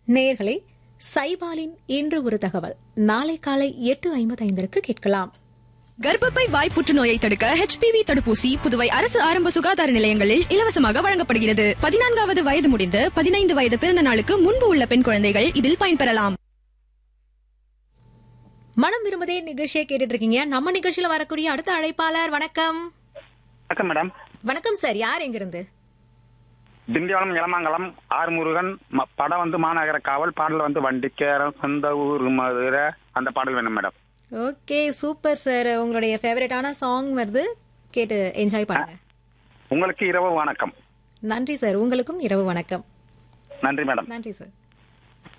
நேயர்களே சைபாலின் இன்று ஒரு தகவல் நாளை காலை எட்டு ஐம்பத்தைந்திற்கு கேட்கலாம் கர்ப்பப்பை வாய் புற்றுநோயை தடுக்க ஹெச்பிவி தடுப்பூசி புதுவை அரசு ஆரம்ப சுகாதார நிலையங்களில் இலவசமாக வழங்கப்படுகிறது பதினான்காவது வயது முடிந்து பதினைந்து வயது பிறந்த நாளுக்கு முன்பு உள்ள பெண் குழந்தைகள் இதில் பயன்பெறலாம் மனம் விரும்பதே நிகழ்ச்சியை கேட்டுட்டு இருக்கீங்க நம்ம நிகழ்ச்சியில வரக்கூடிய அடுத்த அழைப்பாளர் வணக்கம் வணக்கம் மேடம் வணக்கம் சார் யார் எங்கிருந்து திண்டிவனம் இளமாங்கலம் ஆர் முருகன் ம- படம் வந்து மாநகர காவல் பாடல் வந்து வண்டிக்கேரம் சொந்த ஊர் மதுரை அந்த பாடல் வேணும் மேடம் ஓகே சூப்பர் சார் உங்களுடைய ஃபேவரட்டான சாங் வருது கேட்டு என்ஜாய் பண்ணுங்க உங்களுக்கு இரவு வணக்கம் நன்றி சார் உங்களுக்கும் இரவு வணக்கம் நன்றி மேடம் நன்றி சார்